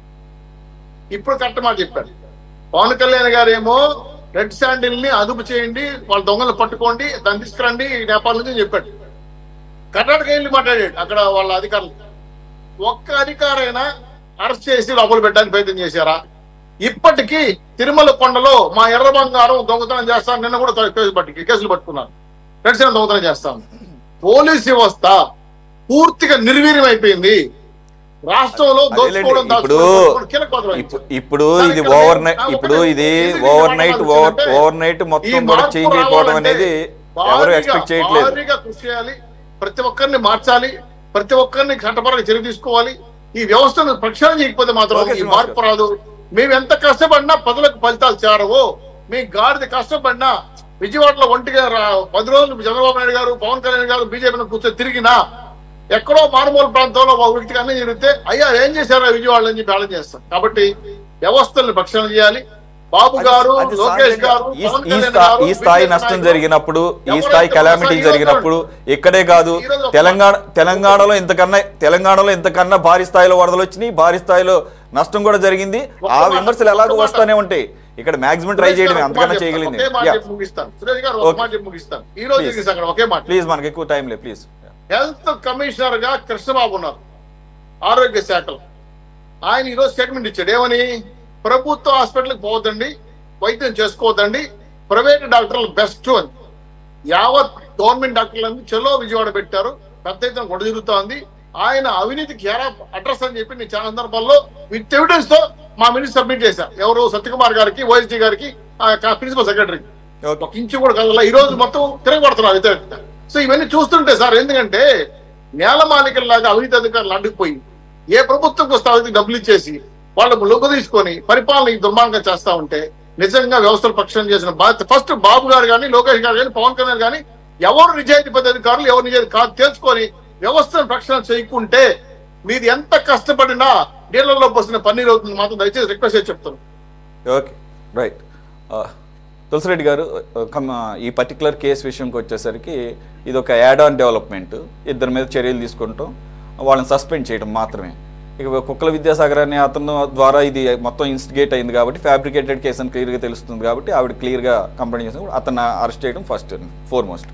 ఇప్పుడు కరెక్ట్ మాట చెప్పారు పవన్ కళ్యాణ్ గారు ఏమో రెడ్ శాండిల్ ని అదుపు చేయండి వాళ్ళ దొంగలు పట్టుకోండి దాన్ని తీసుకురండి నేపాల్ నుంచి అని చెప్పాడు కర్ణాటక వెళ్ళి మాట్లాడాడు అక్కడ వాళ్ళ అధికారులు ఒక్క అధికారైనా అరెస్ట్ చేసి లోపల పెట్టడానికి ప్రయత్నం చేశారా ఇప్పటికీ తిరుమల కొండలో మా ఎర్ర బంగారం దొంగతనం చేస్తాను నిన్న కూడా కేసు పట్టి కేసులు పట్టుకున్నారు రెడ్ శాండ్ దొంగతనం చేస్తాను పోలీస్ వ్యవస్థ పూర్తిగా నిర్వీర్యం అయిపోయింది రాష్ట్రంలో అదేలేండి, దోచుకోవడం ఇప్పుడు దాచుకోవడం కీలక పాత్ర వహించింది. ఇప్పు- ఇప్పుడు దానికి ఇది ఇక్కడ ఓవర్ నేను- నైట్ ఆ, ఇప్పుడు ఒకటే ఇది ఎందుకు ఓవర్ ఈ నైట్ మాట ఓవర్ అంటే ఓవర్ నైట్ ఈ మొత్తం కూడా మార్పు చేంజ్ అయిపోవడం రావాలంటే అనేది ఎవరు భారీగా- ఎక్స్పెక్ట్ చేయట్లేదు భారీగా కృషి చేయాలి ప్రతి ఒక్కరిని మార్చాలి ప్రతి ఒక్కరిని చట్టపరంగా చర్య తీసుకోవాలి ఈ వ్యవస్థను ప్రక్షాళన చేయకపోతే మాత్రం ఓకే, ఈ శ్రీనివాస్ మార్పు రాదు మేము ఎంత కష్టపడినా ప్రజలకు ఫలితాలు చేరవు మీ గాడిద కష్టపడినా విజయవాడలో ఒంటిగా రా- పది రోజులు చంద్రబాబు నాయుడు గారు పవన్ కళ్యాణ్ గారు బీజేపీని కూర్చొని తిరిగినా ఎక్కడో మారుమూల ప్రాంతంలో ఒక వ్యక్తికి అన్ని జరిగితే అయ్యా ఏం చేశారా విజయవాడలో అని చెప్పి ఆలోచన చేస్తాం కాబట్టి వ్యవస్థల్ని ప్రక్షాళన చేయాలి బాబు అది- గారు అది లోకేష్ సహజంగా గారు ఈ- పవన్ ఈ కళ్యాణ్ స్థా- గారు, ఈ స్థాయి బీజేపీ నష్టం నాయకులు జరిగినప్పుడు ఈ ఎవరైతే స్థాయి కెలామిటీ ఒకసారి జరిగినప్పుడు ఇక్కడే కాదు ఈరోజు ఒక- తెలంగాణ తెలంగాణలో ఇంతకన్నా తెలంగాణలో ఇంతకన్నా భారీ స్థాయిలో వరదలు వచ్చినాయి భారీ స్థాయిలో నష్టం కూడా జరిగింది ఒక్క ఆ మాట- విమర్శలు ఎలాగో ఒక్క మాట. వస్తానే ఉంటాయి ఇక్కడ మాక్సిమం ట్రై చేయడమే అంతకన్నా చేయగలిగింది ఒకే మాట యా చెప్పి ముగిస్తాను సురేష్ గారు ఒక Okay. మాట చెప్పి ముగిస్తాను ఈ రోజు Please. జరిగిన సంఘటన ఒకే మాట ప్లీజ్ మనకి ఎక్కువ టైం లేదు ప్లీజ్ హెల్త్ కమిషనర్ గా కృష్ణబాబు ఉన్నారు ఆరోగ్య శాఖలో ఆయన ఈ రోజు స్టేట్మెంట్ ఇచ్చాడు ఏమని ప్రభుత్వ హాస్పిటల్కి పోవద్దండి వైద్యం చేసుకోవద్దండి ప్రైవేట్ డాక్టర్లు బెస్ట్ అని యావత్ గవర్నమెంట్ డాక్టర్లన్నీ చెలో విజయవాడ పెట్టారు పెద్ద ఎత్తున గొడవ జరుగుతోంది ఆయన అవినీతికి ఎరా అడ్రస్ అని చెప్పి నేను చాలా సందర్భాల్లో విత్ ఎవిడెన్స్ తో మా మినిస్టర్ సబ్మిట్ చేశారు ఎవరు సత్యకుమార్ గారికి ఓఎస్డీ గారికి ప్రిన్సిపల్ సెక్రటరీకి ఓకే ఒక ఇంచు కూడా కదల ఈ రోజు మొత్తం తిరగబడుతున్నారు వ్యతిరేకంగా సో ఇవన్నీ చూస్తుంటే సార్ ఎందుకంటే నేల మాలికల్లాగా అవినీతి అధికారులు అడ్డుకుపోయి ఏ ప్రభుత్వంకి వస్తే అవినీతి డబ్బులు ఇచ్చేసి వాళ్ళకు లొంగ తీసుకొని పరిపాలన ఈ దుర్మార్గం చేస్తా ఉంటే నిజంగా వ్యవస్థలు పక్షం చేసిన బాధ్యత ఫస్ట్ బాబు గారు కానీ లోకేష్ గారు కానీ పవన్ కళ్యాణ్ కానీ ఎవరు నిజాయితీ పద్ధతి అధికారులు ఎవరు నిజాయితీ కాదు తెలుసుకొని వ్యవస్థను ప్రక్షాళన చేయకుంటే మీరు ఎంత కష్టపడినా నీళ్లలో పోసిన పన్నీర్ అవుతుంది మాత్రం దయచేసి రిక్వెస్ట్ చేసి చెప్తాను ఓకే రైట్ తులసిరెడ్డి గారు uh, కమ్ ఈ పర్టికులర్ కేసు విషయంకి వచ్చేసరికి ఇది ఒక యాడ్ ఆన్ డెవలప్మెంట్ ఇద్దరి మీద చర్యలు తీసుకుంటాం వాళ్ళని సస్పెండ్ చేయడం మాత్రమే ఇక కుక్కల విద్యాసాగర్ అనే అతను ద్వారా ఇది మొత్తం ఇన్స్టిగేట్ అయింది కాబట్టి ఫ్యాబ్రికేటెడ్ కేసు అని క్లియర్గా తెలుస్తుంది కాబట్టి ఆవిడ క్లియర్గా కంప్లైంట్ చేసిన అతను అరెస్ట్ చేయడం first foremost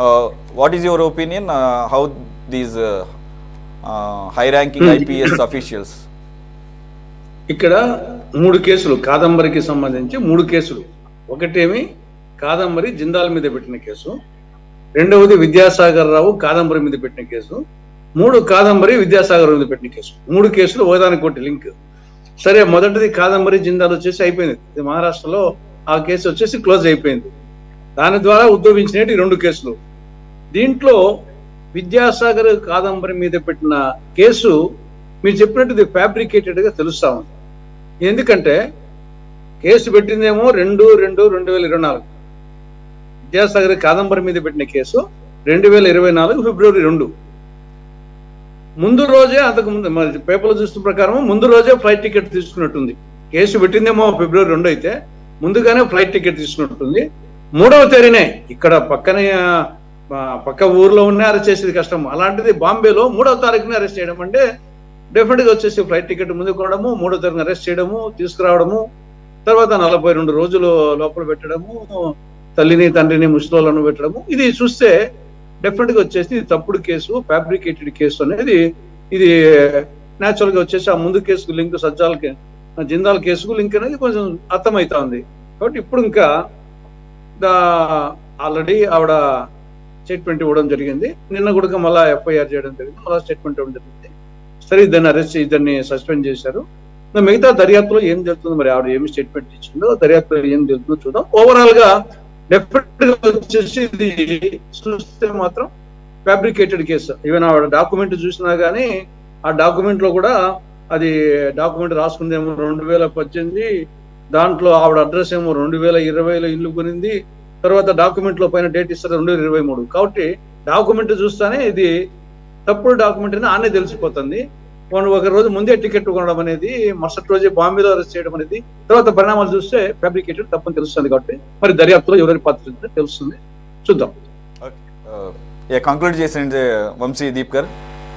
what is your opinion how these high ranking IPS officials ఇక్కడ మూడు కేసులు కాదంబరికి సంబంధించి మూడు కేసులు ఒకటేమి కాదంబరి జిందాల్ మీద పెట్టిన కేసు రెండవది విద్యాసాగర్ రావు కాదంబరి మీద పెట్టిన కేసు మూడు కాదంబరి విద్యాసాగర్ మీద పెట్టిన కేసు మూడు కేసులు ఒకదానికి ఒకటి లింక్ సరే మొదటిది కాదంబరి జిందాల్ వచ్చేసి అయిపోయింది ఇది మహారాష్ట్రలో ఆ కేసు వచ్చేసి క్లోజ్ అయిపోయింది దాని ద్వారా ఉద్భవించినవి ఈ రెండు కేసులు దీంట్లో విద్యాసాగర్ కాదంబరి మీద పెట్టిన కేసు మీరు చెప్పినట్టు ఇది ఫ్యాబ్రికేటెడ్ గా తెలుస్తా ఉంది ఎందుకంటే కేసు పెట్టిందేమో రెండు రెండు రెండు వేల ఇరవై నాలుగు విద్యాసాగర్ కాదంబరి మీద పెట్టిన కేసు రెండు వేల ఇరవై నాలుగు ఫిబ్రవరి రెండు ముందు రోజే అంతకు ముందు మరి పేపర్లో చూస్తున్న ప్రకారం ముందు రోజే ఫ్లైట్ టికెట్ తీసుకున్నట్టుంది కేసు పెట్టిందేమో ఫిబ్రవరి రెండు అయితే ముందుగానే ఫ్లైట్ టికెట్ తీసుకున్నట్టుంది మూడవ తేదీనే ఇక్కడ పక్కనే ఆ, పక్క ఊర్లో ఉన్న అరెస్ట్ చేసేది కష్టం అలాంటిది బాంబేలో మూడవ తారీఖున అరెస్ట్ చేయడం అంటే డెఫినెట్ గా వచ్చేసి ఫ్లైట్ టికెట్ ముందు కొనడము మూడో తారీఖున అరెస్ట్ చేయడము తీసుకురావడము తర్వాత నలభై రెండు రోజులు లోపల పెట్టడము తల్లిని తండ్రిని ముసలోళ్ళను పెట్టడము ఇది చూస్తే డెఫినెట్ గా వచ్చేసి ఇది తప్పుడు కేసు ఫ్యాబ్రికేటెడ్ కేసు అనేది ఇది న్యాచురల్ గా వచ్చేసి ఆ ముందు కేసుకు లింక్ సజ్జాలకి జిందాల్ కేసుకు లింక్ అనేది కొంచెం అర్థమవుతా ఉంది కాబట్టి ఇప్పుడు ఇంకా ఆల్రెడీ ఆవిడ స్టేట్మెంట్ ఇవ్వడం జరిగింది నిన్న కూడా మళ్ళీ ఎఫ్ఐఆర్ చేయడం జరిగింది మళ్ళీ స్టేట్మెంట్ ఇవ్వడం జరిగింది సరే ఇద్దరిని అరెస్ట్ ఇద్దరిని సస్పెండ్ చేశారు ఇంకా మిగతా దర్యాప్తులో ఏం జరుగుతుందో మరి ఆవిడ ఏమి స్టేట్మెంట్ ఇచ్చిందో దర్యాప్తులో ఏం జరుగుతుందో చూద్దాం ఓవరాల్ గా డెఫినెట్ గా వచ్చేసి ఇది చూస్తే మాత్రం ఫ్యాబ్రికేటెడ్ కేసు ఈవెన్ ఆవిడ డాక్యుమెంట్ చూసినా గానీ ఆ డాక్యుమెంట్ లో కూడా అది డాక్యుమెంట్ రాసుకుందేమో రెండు వేల పద్దెనిమిది దాంట్లో ఆవిడ అడ్రస్ ఏమో రెండు వేల ఇరవైలో ఇల్లు కొనింది తర్వాత డాక్యుమెంట్ లో పైన డేట్ ఇస్తారు రెండు వేల ఇరవై మూడు కాబట్టి డాక్యుమెంట్ చూస్తానే ఇది తప్పుడు డాక్యుమెంట్ అని ఆనే తెలిసిపోతుంది వాళ్ళు ఒక రోజు ముందే టికెట్ కొనడం అనేది మరుసటి రోజే బాంబేలో అరెస్ట్ చేయడం అనేది తర్వాత పరిణామాలు చూస్తే ఫ్యాబ్రికేటెడ్ తప్పని తెలుస్తుంది కాబట్టి మరి దర్యాప్తులో ఎవరి పాత్ర ఉందో తెలుస్తుంది చూద్దాం ఏ కంక్లూడ్ చేసింది వంశీ దీప్ గారు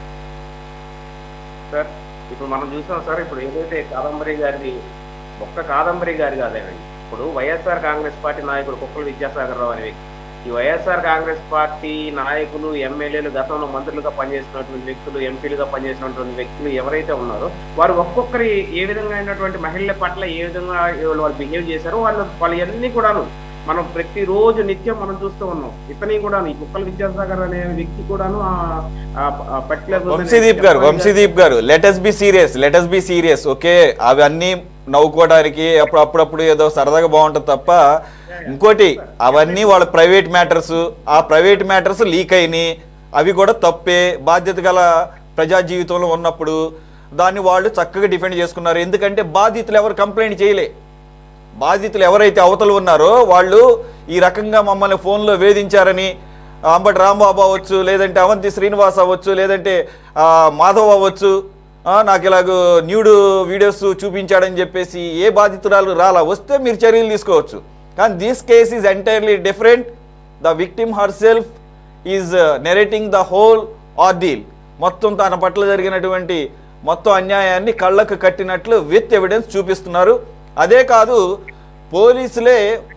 సార్ ఇప్పుడు మనం చూసాం సార్ ఇప్పుడు ఏదైతే కాదంబరి గారిది ఒక్క కాదంబరి గారి కాదేనండి ఇప్పుడు వైఎస్ఆర్ కాంగ్రెస్ పార్టీ నాయకుడు కుక్కల విద్యాసాగర్ రావు అనే వ్యక్తి ఈ వైఎస్ఆర్ కాంగ్రెస్ పార్టీ నాయకులు ఎమ్మెల్యేలు గతంలో మంత్రులుగా పనిచేసినటువంటి వ్యక్తులు ఎంపీలుగా పనిచేసినటువంటి వ్యక్తులు ఎవరైతే ఉన్నారో వారు ఒక్కొక్కరి ఏ విధంగా అయినటువంటి మహిళల పట్ల ఏ విధంగా వాళ్ళు బిహేవ్ చేశారో వాళ్ళు వాళ్ళన్నీ కూడాను మనం ప్రతిరోజు నిత్యం మనం చూస్తూ ఉన్నాం ఇతని కూడా ఈ కుక్కల విద్యాసాగర్ అనే వ్యక్తి కూడాను పర్టికులర్ వంశీదీప్ గారు వంశీదీప్ గారు let's be serious let's be serious okay అవన్నీ నవ్వుకోవడానికి అప్పుడు అప్పుడప్పుడు ఏదో సరదాగా బాగుంటుంది తప్ప ఇంకోటి అవన్నీ వాళ్ళ ప్రైవేట్ మ్యాటర్స్ ఆ ప్రైవేట్ మ్యాటర్స్ లీక్ అయినాయి అవి కూడా తప్పే బాధ్యత గల ప్రజా జీవితంలో ఉన్నప్పుడు దాన్ని వాళ్ళు చక్కగా డిఫెండ్ చేసుకున్నారు ఎందుకంటే బాధితులు ఎవరు కంప్లైంట్ చేయలే బాధితులు ఎవరైతే అవతలు ఉన్నారో వాళ్ళు ఈ రకంగా మమ్మల్ని ఫోన్లో వేధించారని అంబటి రాంబాబు అవ్వచ్చు లేదంటే అవంతి శ్రీనివాస్ అవ్వచ్చు లేదంటే ఆ, మాధవ్ అవ్వచ్చు ఆ, నాకు ఇలాగ న్యూడ్ వీడియోస్ చూపించాడని చెప్పేసి ఏ బాధితురాలు రాలా వస్తే మీరు చర్యలు తీసుకోవచ్చు కానీ this case is entirely different the victim herself is narrating the whole ordeal మొత్తం తన పట్ల జరిగినటువంటి మొత్తం అన్యాయాన్ని కళ్ళకు కట్టినట్లు విత్ ఎవిడెన్స్ చూపిస్తున్నారు అదే కాదు పోలీసులే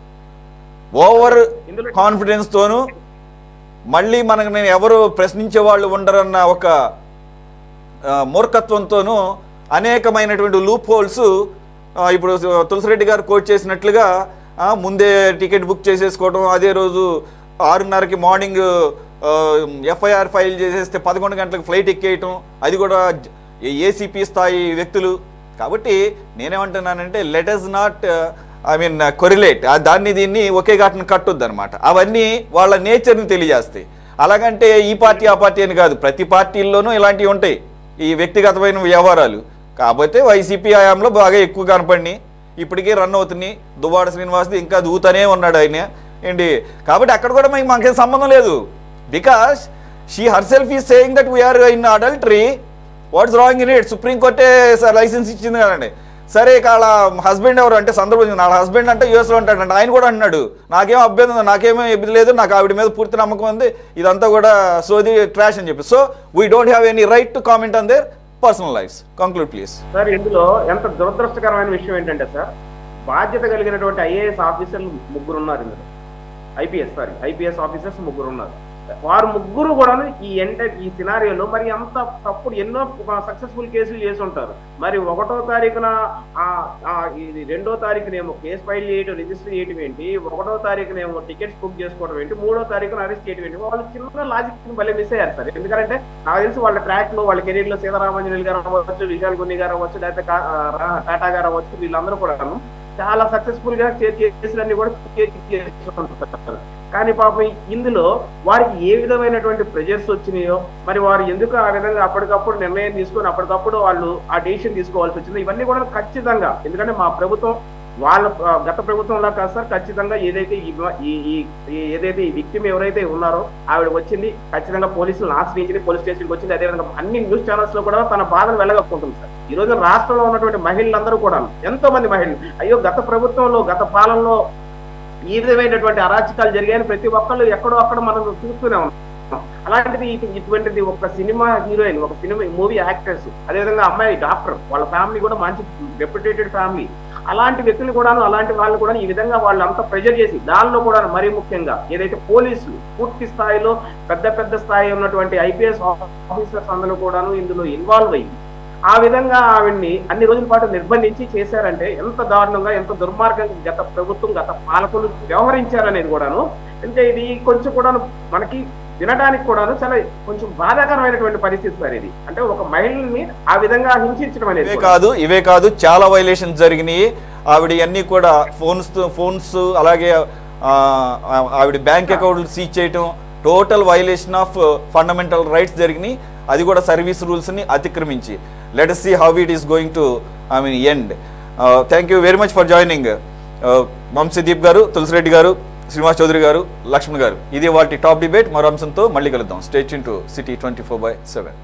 ఓవర్ కాన్ఫిడెన్స్ తోను మళ్ళీ మనకు నేను ఎవరు ప్రశ్నించే వాళ్ళు ఉండరన్న ఒక ఆ, మూర్ఖత్వంతోనూ అనేకమైనటువంటి లూప్ హోల్స్ ఇప్పుడు తులసిరెడ్డి గారు కోట్ చేసినట్లుగా ఆ, ముందే టికెట్ బుక్ చేసేసుకోవడం అదే రోజు ఆరున్నరకి మార్నింగ్ ఎఫ్ఐఆర్ ఫైల్ చేసేస్తే పదకొండు గంటలకు ఫ్లైట్ ఎక్కేయటం అది కూడా ఏసీపీ స్థాయి వ్యక్తులు కాబట్టి నేనేమంటున్నానంటే let us not I mean correlate దాన్ని దీన్ని ఒకే ఘటన కట్టొద్దు అనమాట అవన్నీ వాళ్ళ నేచర్ని తెలియజేస్తాయి అలాగంటే ఈ పార్టీ ఆ పార్టీ అని కాదు ప్రతి పార్టీల్లోనూ ఇలాంటివి ఉంటాయి ఈ వ్యక్తిగతమైన వ్యవహారాలు కాకపోతే వైసీపీ హయాంలో బాగా ఎక్కువ కనపడినాయి ఇప్పటికే రన్ అవుతున్నాయి దువ్వాడ శ్రీనివాస్ది ఇంకా దూతనే ఉన్నాడు ఆయన ఏంటి కాబట్టి అక్కడ కూడా మనకి మనకేం సంబంధం లేదు because she herself is saying that we are in adultery what's wrong in it supreme కోర్టే లైసెన్స్ ఇచ్చింది కదండి సరే ఇక వాళ్ళ హస్బెండ్ ఎవరు అంటే సందర్భం వాళ్ళ హస్బెండ్ అంటే యూఎస్లో ఉంటాడంట ఆయన కూడా అన్నాడు నాకేం అభ్యంతరం నాకేమో ఇబ్బంది లేదు నాకు ఆవిడ మీద పూర్తి నమ్మకం ఉంది ఇదంతా కూడా సోది ట్రాష్ అని చెప్పి so we don't have any right to comment on their personal lives conclude please sir ఇందులో ఎంత దురదృష్టకరమైన విషయం ఏంటంటే సార్ బాధ్యత కలిగినటువంటి ఐఏఎస్ ఆఫీసర్లు ముగ్గురు ఉన్నారు ఇందులో ఐపీఎస్ సారీ ఐపీఎస్ ఆఫీసర్స్ ముగ్గురు ఉన్నారు వారు ముగ్గురు కూడా ఈ ఎంట ఈ సినారియోలో మరి అంత తప్పుడు ఎన్నో సక్సెస్ఫుల్ కేసులు చేసి ఉంటారు మరి ఒకటో తారీఖున ఆ- ఆ ఇది రెండో తారీఖునేమో కేసు ఫైల్ చేయడం రిజిస్టర్ చేయడం ఏంటి ఒకటో తారీఖునేమో టికెట్స్ బుక్ చేసుకోవడం ఏంటి మూడో తారీఖున అరెస్ట్ చేయడం ఏంటి వాళ్ళు చిన్న లాజిక్ భలే మిస్ అయ్యారు సార్ ఎందుకంటే నాకు తెలిసి వాళ్ళ ట్రాక్ లో వాళ్ళ కెరీర్ లో సీతారామంజలి గారు అవ్వచ్చు విశాల్ గున్ని గారు అవ్వచ్చు లేకపోతే కా- ఆ, రా- టాటా గారు అవ్వచ్చు వీళ్ళందరూ కూడాను చాలా సక్సెస్ఫుల్ గా చే- కేసులన్నీ కూడా చేస్తుంటారు కానీ పాపం ఇందులో వారికి ఏ విధమైనటువంటి ప్రెజర్స్ వచ్చినాయో మరి వారు ఎందుకు ఆ విధంగా అప్పటికప్పుడు నిర్ణయం తీసుకొని అప్పటికప్పుడు వాళ్ళు ఆ డెసిషన్ తీసుకోవాల్సి వచ్చింది ఇవన్నీ కూడా ఖచ్చితంగా ఎందుకంటే మా ప్రభుత్వం వాళ్ళ ఆ, గత ప్రభుత్వంలా కాదు సార్ ఖచ్చితంగా ఏదైతే ఈ ఈ- ఈ- ఈ- ఏదైతే ఈ విక్టిమ్ ఎవరైతే ఉన్నారో ఆవిడ వచ్చింది ఖచ్చితంగా పోలీసులను ఆశ్రయించింది పోలీస్ స్టేషన్కి వచ్చింది అదేవిధంగా అన్ని న్యూస్ ఛానల్స్ లో కూడా తన బాధను వెళ్ళగక్కుంటుంది సార్ ఈ రోజు రాష్ట్రంలో ఉన్నటువంటి మహిళలందరూ కూడా ఎంతో మంది మహిళలు అయ్యో గత ప్రభుత్వంలో గత పాలనలో ఈ విధమైనటువంటి అరాచకాలు జరిగాయని ప్రతి ఒక్కళ్ళు ఎక్కడో అక్కడ మనం చూస్తూనే ఉన్నాం అలాంటిది ఇటు- ఇటువంటిది ఒక సినిమా హీరోయిన్ ఒక సినిమా మూవీ యాక్టర్స్ అదేవిధంగా అమ్మాయి డాక్టర్ వాళ్ళ ఫ్యామిలీ కూడా మంచి రెప్యుటేటెడ్ ఫ్యామిలీ అలాంటి వ్యక్తులు కూడాను అలాంటి వాళ్ళు కూడా ఈ విధంగా వాళ్ళు అంత ప్రెజర్ చేసి దానిలో కూడా మరీ ముఖ్యంగా ఏదైతే పోలీసులు పూర్తి స్థాయిలో పెద్ద పెద్ద స్థాయి ఉన్నటువంటి ఐపీఎస్ ఆఫీసర్స్ అందరూ కూడాను ఇందులో ఇన్వాల్వ్ అయ్యి ఆ విధంగా ఆవిడ్ని అన్ని రోజుల పాటు నిర్బంధించి చేశారంటే ఎంత దారుణంగా ఎంత దుర్మార్గంగా గత ప్రభుత్వం గత పాలకులు వ్యవహరించారనేది కూడాను అంటే ఇది కొంచెం కూడా మనకి వినడానికి కూడాను చాలా కొంచెం బాధాకరమైనటువంటి పరిస్థితి సార్ ఇది అంటే ఒక మహిళని ఆ విధంగా హింసించడం అనేది ఇవే కూడా. కాదు ఇవే కాదు చాలా వైలేషన్స్ జరిగినాయి ఆవిడ అన్ని కూడా ఫోన్స్ ఫోన్స్ అలాగే ఆ, ఆ- ఆవిడ బ్యాంక్ అకౌంట్లు సీజ్ చేయటం total violation of fundamental rights జరిగినాయి అది కూడా సర్వీస్ రూల్స్ని అతిక్రమించి let see how it is going to I mean and thank you very much for joining Vamshideep garu Tulasireddy గారు శ్రీనివాస్ చౌదరి గారు లక్ష్మణ్ గారు ఇది వాటి టాప్ డిబేట్ మరో అంశంతో మళ్ళీ కలుద్దాం state to city twenty four by seven